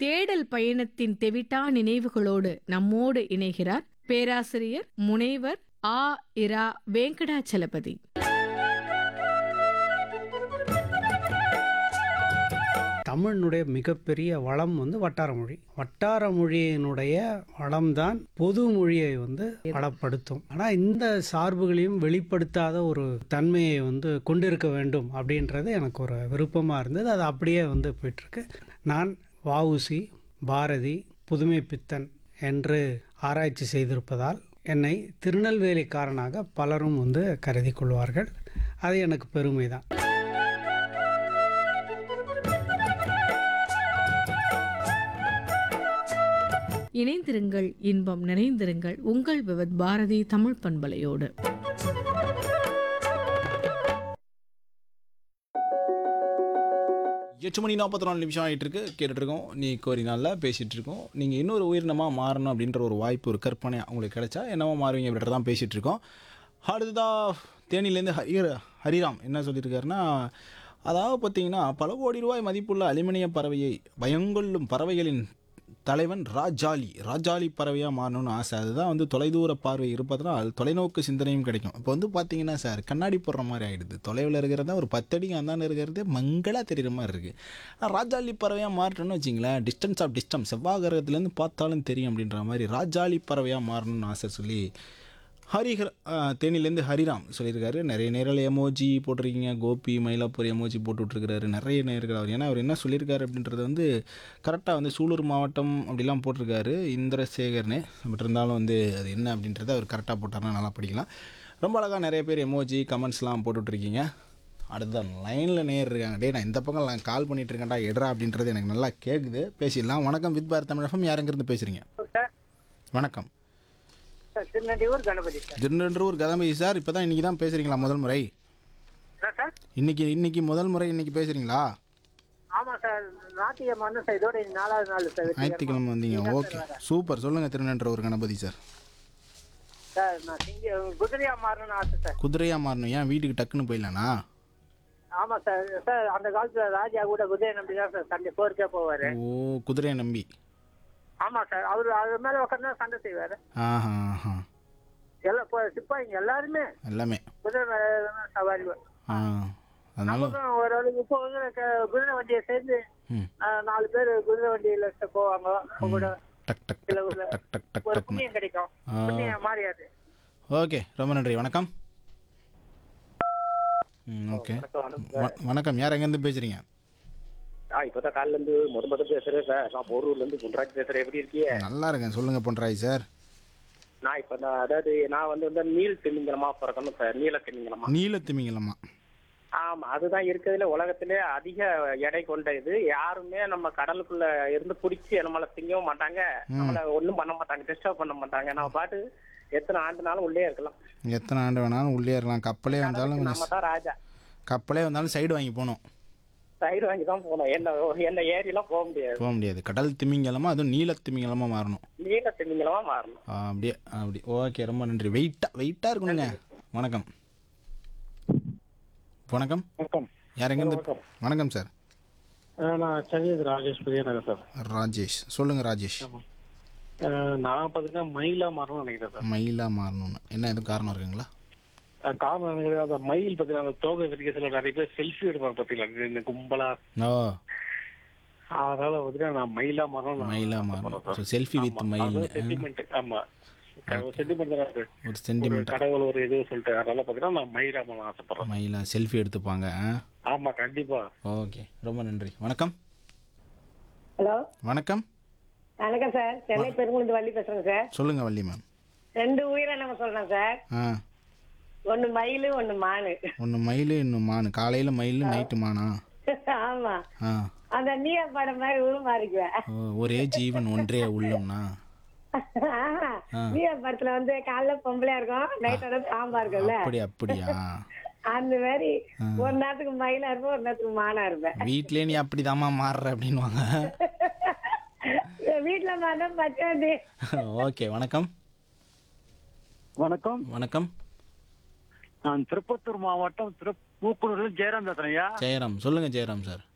தேடல் பயணத்தின் தெவிட்டா நினைவுகளோடு நம்மோடு இணைகிறார் பேராசிரியர் முனைவர் ஆ இரா வெங்கடாச்சலபதி தமிழினுடைய மிகப்பெரிய வளம் வந்து வட்டார மொழி வட்டார மொழியினுடைய வளம்தான் பொது மொழியை வந்து வளப்படுத்தும் ஆனால் இந்த சார்புகளையும் வெளிப்படுத்தாத ஒரு தன்மையை வந்து கொண்டிருக்க வேண்டும் அப்படின்றது எனக்கு ஒரு விருப்பமாக இருந்தது அது அப்படியே வந்து போயிட்டுருக்கு நான் வஉசி பாரதி புதுமை பித்தன் என்று ஆராய்ச்சி செய்திருப்பதால் என்னை திருநெல்வேலிக்காரனாக பலரும் வந்து கருதி கொள்வார்கள் அது எனக்கு பெருமை தான் இணைந்திருங்கள் இன்பம் நிறைந்திருங்கள் உங்கள் விவத் பாரதி தமிழ் பண்பலையோடு எட்டு மணி நாற்பத்தி நாலு நிமிஷம் ஆகிட்டு இருக்கு கேட்டுட்டு இருக்கோம் நீ கோரி நாளில் பேசிகிட்டு இருக்கோம் நீங்கள் இன்னொரு உயிரினமாக மாறணும் அப்படின்ற ஒரு வாய்ப்பு ஒரு கற்பனை உங்களுக்கு கிடைச்சா என்னவா மாறுவீங்க அப்படின்ற தான் பேசிகிட்டு இருக்கோம் அடுத்ததா தேனிலேருந்து ஹரி ஹரிராம் என்ன சொல்லியிருக்காருன்னா அதாவது பார்த்தீங்கன்னா பல கோடி ரூபாய் மதிப்புள்ள அலுமினிய பறவையை பயங்கொள்ளும் பறவைகளின் தலைவன் ராஜாலி ராஜாலி பறவையாக மாறணும்னு ஆசை அதுதான் வந்து தொலைதூர பார்வை இருப்பதனால் தொலைநோக்கு சிந்தனையும் கிடைக்கும் இப்போ வந்து பார்த்தீங்கன்னா சார் கண்ணாடி போடுற மாதிரி ஆகிடுது தொலைவில் இருக்கிறதா ஒரு பத்தடிக்கு அந்தாண்ட இருக்கிறது மங்களாக தெரிகிற மாதிரி இருக்குது ஆனால் ராஜாலி பறவையாக மாறணும்னு வச்சிங்களேன் டிஸ்டன்ஸ் ஆஃப் டிஸ்டன்ஸ் செவ்வாய் கிரகத்துலேருந்து பார்த்தாலும் தெரியும் அப்படின்ற மாதிரி ராஜாலி பறவையாக மாறணும்னு ஆசை சொல்லி ஹரிஹர் தேனிலேருந்து ஹரிராம் சொல்லியிருக்காரு நிறைய நேரில் எமோஜி போட்டிருக்கீங்க கோபி மயிலாப்பூர் எமோஜி போட்டு விட்ருக்காரு நிறைய நேர்கள் அவர் ஏன்னா அவர் என்ன சொல்லியிருக்காரு அப்படின்றது வந்து கரெக்டாக வந்து சூலூர் மாவட்டம் அப்படிலாம் போட்டிருக்காரு இந்திரசேகர்னு பட் இருந்தாலும் வந்து அது என்ன அப்படின்றத அவர் கரெக்டாக போட்டார்னா நல்லா படிக்கலாம் ரொம்ப அழகாக நிறைய பேர் எமோஜி கமெண்ட்ஸ்லாம் போட்டுட்ருக்கீங்க அடுத்த லைனில் நேர் இருக்காங்க டே நான் இந்த பக்கம் நான் கால் பண்ணிட்டு இருக்கேன்டா எடுறா அப்படின்றது எனக்கு நல்லா கேட்குது பேசிடலாம் வணக்கம் வித் பாரத் தமிழகம் யாருங்கிறது பேசுகிறீங்க சார் வணக்கம் sir Thirunelvelur Ganapathi sir Thirunelvelur Kadambathi sir இப்போ தான் இன்றைக்கி தான் பேசுகிறீங்களா முதல் முறை என்ன சார் இன்னைக்கு இன்னைக்கு முதல் முறை இன்னைக்கு பேசுகிறீங்களா ஆமாம் சார் ஞாயிற்றுக்கிழமை வந்து சார் இதோட இது நாலாவது நாள் சார் வெற்றிகரமா. ஞாயிற்றுக்கிழமை வந்தீங்க ஓகே சூப்பர் சொல்லுங்கள் திருநெல்வேலூர் கணபதி சார் சார் நான் சிங்க குதிரையா மாறணும்னு ஆசை சார் குதிரையாக மாறணும் ஏன் வீட்டுக்கு டக்குன்னு போயிடலானா ஆமாம் சார் சார் அந்த காலத்துல ராஜா கூட குதிரை நம்பி தான் சார் சண்டை போருக்கே போவார் ஓ குதிரையை நம்பி ஆமாம் சார் அவர் அது மேலே உட்காந்து சண்டை செய்வார் ஆஹா ஆஹா எல்லாம் இப்போ சிப்பாயிங்க எல்லாருமே எல்லாமே குதிரை மேலே தான் சவாரி ஆ அதனால நமக்கும் ஒரு அளவுக்கு இப்போ வந்து க- குதிரை வண்டியை சேர்ந்து ம் ஆ, நாலு பேர் குதிரை வண்டியில போவாங்க அப்ப கூட டக் டக் சில டக் ஊர்ல டக் டக் டக் ஒரு டக்னு புண்ணியம் கிடைக்கும் ஆ. புண்ணியம் மாறியாது ஓகே ரொம்ப நன்றி வணக்கம் ம் ஓகே வ- வணக்கம் யார் எங்கேருந்து பேசுகிறீங்க ஆ இப்பதான் காலைல இருந்து முத முத பேசுறேன் சார் நான் போரூர்ல இருந்து குண்டராஜ் பேசுறேன் எப்படி இருக்கீங்க நல்லா இருக்கேன் சொல்லுங்கள் பொன்ராய் சார் நான் இப்ப நான் அதாவது நான் வந்து வந்து நீல் திமிங்கலமா பிறக்கணும் சார் நீல திமிங்கலமா நீல திமிங்கலமா ஆமா அதுதான் இருக்கிறதுல உலகத்திலே அதிக எடை கொண்ட இது யாருமே நம்ம கடலுக்குள்ள இருந்து பிடிச்சி நம்மள திங்கவும் மாட்டாங்க நம்மள ஒண்ணும் பண்ண மாட்டாங்க டிஸ்டர்ப் பண்ண மாட்டாங்க நம்ம பாட்டு எத்தனை ஆண்டுனாலும் உள்ளே இருக்கலாம் எத்தனை ஆண்டு வேணாலும் உள்ளே இருக்கலாம் கப்பலே வந்தாலும் நம்ம கொஞ்சம் தான் ராஜா கப்பலே வந்தாலும் சைடு வாங்கி போகணும் சைடு வாங்கி தான் போகணும் என்ன என்ன ஏரியெல்லாம் போக முடியாது போக முடியாது கடல் திமிங்கலமா அதுவும் நீல திமிங்கலமா மாறணும் நீல திமிங்கலமா மாறணும் ஆ, அப்படியே அப்படி ஓகே ரொம்ப நன்றி வெயிட்டாக வெயிட்டாக இருக்கணுங்க வணக்கம் வணக்கம் வணக்கம் யார் எங்கேருந்து வணக்கம் சார் அஹ் நான் சென்னை ராஜேஷ் பிரியநகர் சார் ராஜேஷ் சொல்லுங்கள் ராஜேஷ் அஹ் நான் பார்த்தீங்கன்னா மயிலா மாறணும்னு நினைக்கிறேன் சார் மயிலா மாறணும்னு என்ன எதுவும் காரணம் இருக்குங்களா அஹ் காரணம் எனக்கு அந்த மயில் பார்த்தீங்கன்னா அந்த தோகை விரிக்க சில நிறைய பேர் செல்ஃபி எடுப்பாங்க பார்த்தீங்களா இந்த கும்பலா ஓ அதனால பார்த்தீங்கன்னா நான் மயிலா மாறணும் மயிலா மாறணும் செல்ஃபி வித் மயில் சென்டிமெண்ட் ஆமா சென்டிமெண்ட் ஒரு ஒரு சென்டிமெண்ட் கடவுள் ஒரு இது சொல்லிட்டு அதனால பார்த்தீங்கன்னா நான் மயிலா மாறணும் ஆசைப்படுறேன் மயிலா செல்ஃபி எடுத்துப்பாங்க ஆமா கண்டிப்பா ஓகே ரொம்ப நன்றி வணக்கம் ஹலோ வணக்கம் வணக்கம் சார் சென்னை பெருங்குளத்து வள்ளி பேசுறேங்க சார் சொல்லுங்கள் வள்ளி மேம் ரெண்டு உயிரினம் சொல்றேன் சார் ஆ ஒன்னு மயில் ஒன்னு மானு ஒன்று மயில் இன்னும் மானு காலையில் மயில் நைட்டு மானா ஆமா ஆ அந்த நீயா படம் மாதிரி உருமாறிக்குவேன் ஓ, ஒரே ஜீவன் ஒன்றே உள்ளம்னா நீயா படத்துல வந்து காலைல பொம்பளையா இருக்கும் நைட்டோட பாம்பா இருக்கும்ல அப்படி அப்படியா அந்த மாதிரி ஒரு நேரத்துக்கு மயிலா இருப்பேன் ஒரு நேரத்துக்கு மானா இருப்பேன் வீட்லயே நீ அப்படிதாம்மா மாறுற அப்படின்வாங்க வீட்டுல மாறினா பச்சாது ஓகே வணக்கம் வணக்கம் வணக்கம் நான் திருப்பத்தூர் மாவட்டம் திரு மூக்குனூர்ல ஜெயராம் பேசுறேன்யா ஜெயராம் சொல்லுங்க ஜெயராம் சார்